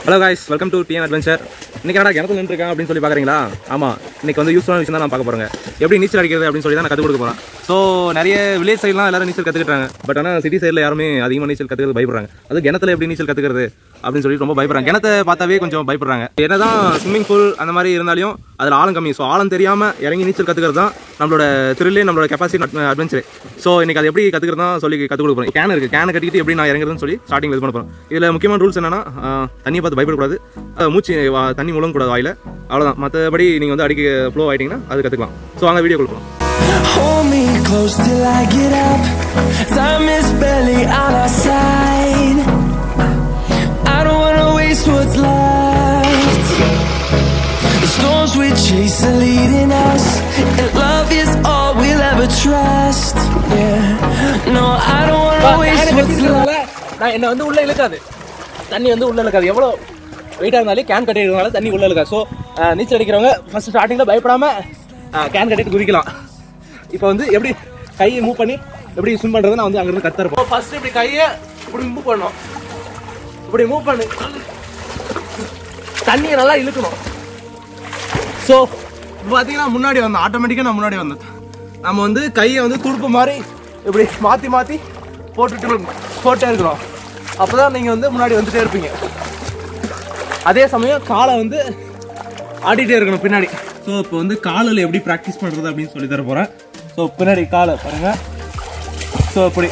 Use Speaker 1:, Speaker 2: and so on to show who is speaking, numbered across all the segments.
Speaker 1: Hello guys welcome to TN adventure இன்னைக்கு என்னடா கிணத்துல நின்றுருக்கேன் அப்படின்னு சொல்லி பார்க்குறீங்களா ஆமாம் இன்னைக்கு வந்து யூஸ்ஃபுல்லான விஷயம் தான் நான் பார்க்க போகிறேங்க எப்படி நீச்சல் அடிக்கிறது அப்படின்னு சொல்லி தான் நான் கற்றுக் கொடுக்க போகிறேன் ஸோ நிறைய வில்லேஜ் சைட்லாம் எல்லாரும் நீச்சல் கற்றுக்கிட்டாங்க பட் ஆனால் சிட்டி சைடில் யாருமே அதிகமாக நீச்சல் கற்றுக்கிறது பயப்படுறாங்க அது கிணத்துல எப்படி நீச்சல் கற்றுக்கிறது அப்படின்னு சொல்லி ரொம்ப பயப்படுறாங்க கிணத்தை பார்த்தாவே கொஞ்சம் பயப்படுறாங்க என்னதான் ஸ்விம்மிங் பூல் அந்த மாதிரி இருந்தாலும் அதில் ஆழம் கம்மி ஸோ ஆழம் தெரியாமல் இறங்கி நீச்சல் கற்றுக்கிறது தான் நம்மளோட த்ரில்லே நம்மளோட கெப்பாசிட்டி அட்வென்ச்சர் ஸோ இன்னைக்கு அது எப்படி கற்றுக்கிறது தான் சொல்லி கற்றுக் கொடுக்க போகிறேன் கேன் இருக்குது கேனை கட்டிக்கிட்டு எப்படி நான் இறங்குறதுன்னு சொல்லி ஸ்டார்டிங் இது பண்ண போகிறோம் இதில் முக்கியமான ரூல்ஸ் என்னன்னா ஆஹ், தண்ணியை பார்த்து பயப்படக்கூடாது அஹ், மூச்சு வா- தண்ணி முழங்கக்கூடாது வாயில் அவ்வளோதான் மற்றபடி நீங்கள் வந்து அடிக்க ஃப்ளோ ஆகிட்டிங்கன்னா அது கற்றுக்கலாம் ஸோ அங்கே வீடியோ கொடுக்கலாம்
Speaker 2: Hold me close till I get up. Time is barely on our side. I don't wanna waste what's left. The storms we chase are leading us, and love is all we'll ever trust. Yeah, no, I don't wanna waste what's left.
Speaker 1: நான் என்ன வந்து உள்ள இழுக்காது தண்ணி வந்து உள்ள இழுக்காது எவ்வளோ வெயிட்டாக இருந்தாலே கேன் கட்டிடுறதுனால தண்ணி உள்ள இழுக்காது ஸோ நீச்சல் அடிக்கிறவங்க ஃபர்ஸ்ட் ஸ்டார்டிங்கில் பயப்படாம கேன் கட்டிட்டு குதிக்கலாம் இப்போ வந்து எப்படி கையை மூவ் பண்ணி எப்படி ஸ்விம் பண்ணுறது நான் வந்து அங்கிருந்து கற்றுருப்போம் ஃபர்ஸ்ட் இப்படி கையை இப்படி மூவ் பண்ணணும் இப்படி மூவ் பண்ணு தண்ணியை நல்லா இழுக்கணும் ஸோ இப்போ பார்த்தீங்கன்னா முன்னாடி வந்தோம் ஆட்டோமேட்டிக்காக நான் முன்னாடி வந்தேன் நம்ம வந்து கையை வந்து துடுப்பு மாதிரி இப்படி மாற்றி மாற்றி போட்டுட்டு போட்டே இருக்கிறோம் அப்போ தான் நீங்கள் வந்து முன்னாடி வந்துட்டே இருப்பீங்க அதே சமயம் காலை வந்து ஆடிட்டே இருக்கணும் பின்னாடி ஸோ இப்போ வந்து காலில் எப்படி ப்ராக்டிஸ் பண்ணுறது அப்படின்னு சொல்லி தர போகிறேன் ஸோ பின்னாடி காலை பாருங்க ஸோ இப்படி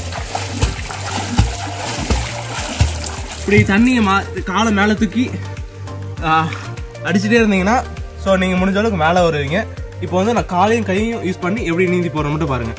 Speaker 1: இப்படி தண்ணியை மா காலை மேலே தூக்கி ஆ, அடிச்சுட்டே இருந்தீங்கன்னா ஸோ நீங்கள் முடிஞ்ச அளவுக்கு மேலே வருவீங்க இப்போ வந்து நான் காலையும் கையும் யூஸ் பண்ணி எப்படி நீந்தி போகிறோம் மட்டும் பாருங்கள்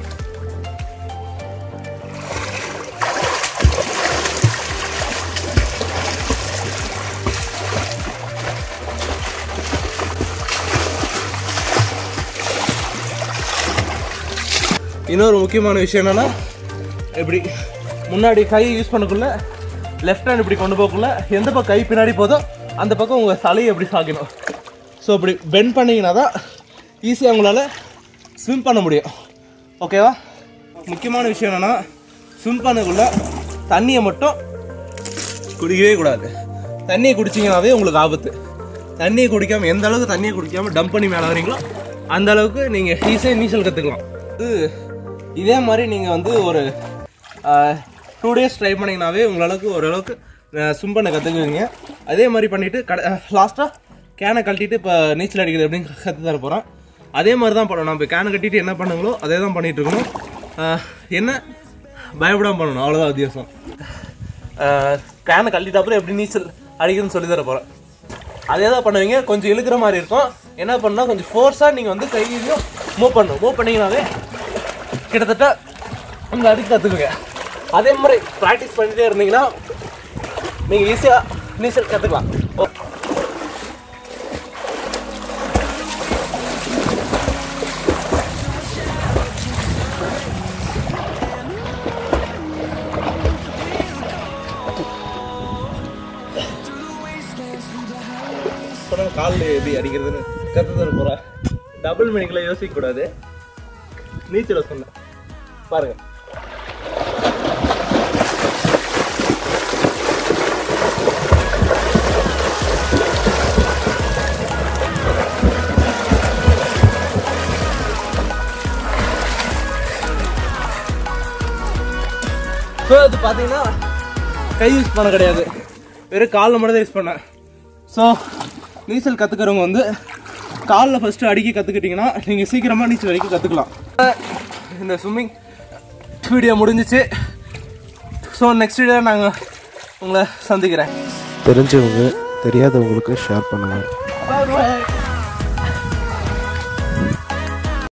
Speaker 1: இன்னொரு முக்கியமான விஷயம் என்னன்னா இப்படி முன்னாடி கை யூஸ் பண்ணக்குள்ள லெஃப்ட் ஹேண்ட் இப்படி கொண்டு போகக்குள்ள எந்த பக்கம் கை பின்னாடி போதோ அந்த பக்கம் உங்கள் தலையை எப்படி சாக்கணும் ஸோ இப்படி பெண்ட் பண்ணீங்கன்னா தான் ஈஸியாக உங்களால் ஸ்விம் பண்ண முடியும் ஓகேவா முக்கியமான விஷயம் என்னென்னா ஸ்விம் பண்ணக்குள்ள தண்ணியை மட்டும் குடிக்கவே கூடாது தண்ணியை குடிச்சிங்கனாவே உங்களுக்கு ஆபத்து தண்ணியை குடிக்காமல் எந்த அளவுக்கு தண்ணியை குடிக்காமல் டம்ப் பண்ணி மேலே வரீங்களோ அந்த அளவுக்கு நீங்கள் ஈஸியாக நீச்சல் கற்றுக்கலாம் இது இதே மாதிரி நீங்கள் வந்து ஒரு டூ டேஸ் ட்ரை பண்ணிங்கனாவே உங்களளவுக்கு ஓரளவுக்கு ஸ்விம் பண்ண கற்றுக்குவீங்க அதே மாதிரி பண்ணிவிட்டு கடை லாஸ்ட்டாக கேனை கழட்டிட்டு இப்போ நீச்சல் அடிக்கிறது எப்படின்னு கற்று தர போகிறோம் அதே மாதிரி தான் பண்ணணும் நம்ம கேனை கட்டிட்டு என்ன பண்ணுங்களோ அதே தான் பண்ணிகிட்டு இருக்கணும் அஹ், என்ன பயப்படாமல் பண்ணணும் அவ்வளோதான் வித்தியாசம் கேனை கழட்டிட்ட அப்புறம் எப்படி நீச்சல் அடிக்கிறதுன்னு சொல்லி தர போகிறேன் அதே தான் பண்ணுவீங்க கொஞ்சம் இழுக்கிற மாதிரி இருக்கும் என்ன பண்ணால் கொஞ்சம் ஃபோர்ஸாக நீங்கள் வந்து கையிலையும் மூவ் பண்ணணும் மூவ் பண்ணீங்கன்னாவே கிட்டத்தட்ட உங்கள் அடிக்க கற்றுக்குங்க அதே மாதிரி ப்ராக்டிஸ் பண்ணிட்டே இருந்தீங்கன்னா நீங்கள் ஈஸியாக நீச்சல் கற்றுக்கலாம் ஓ சொன்னாங்க காலில் எப்படி அடிக்கிறதுன்னு கற்று தர போகிறேன் டபுள் மீனிங்கில் யோசிக்க கூடாது நீச்சலை சொன்னேன் பாருங்க ஸோ அது பார்த்தீங்கன்னா கை யூஸ் பண்ண கிடையாது வெறும் காலில் மட்டும் தான் யூஸ் பண்ணேன் ஸோ நீச்சல் கற்றுக்கிறவங்க வந்து காலில் ஃபஸ்ட்டு அடிக்க கற்றுக்கிட்டிங்கன்னா நீங்கள் சீக்கிரமாக நீச்சல் அடிக்க கற்றுக்கலாம் இந்த ஸ்விம்மிங் வீடியோ முடிஞ்சிச்சு ஸோ நெக்ஸ்ட் வீடியோ நாங்கள் உங்களை சந்திக்கிறேன்
Speaker 3: தெரிஞ்சவங்க தெரியாதவங்களுக்கு ஷேர் பண்ணுங்கள்
Speaker 1: Bye bye.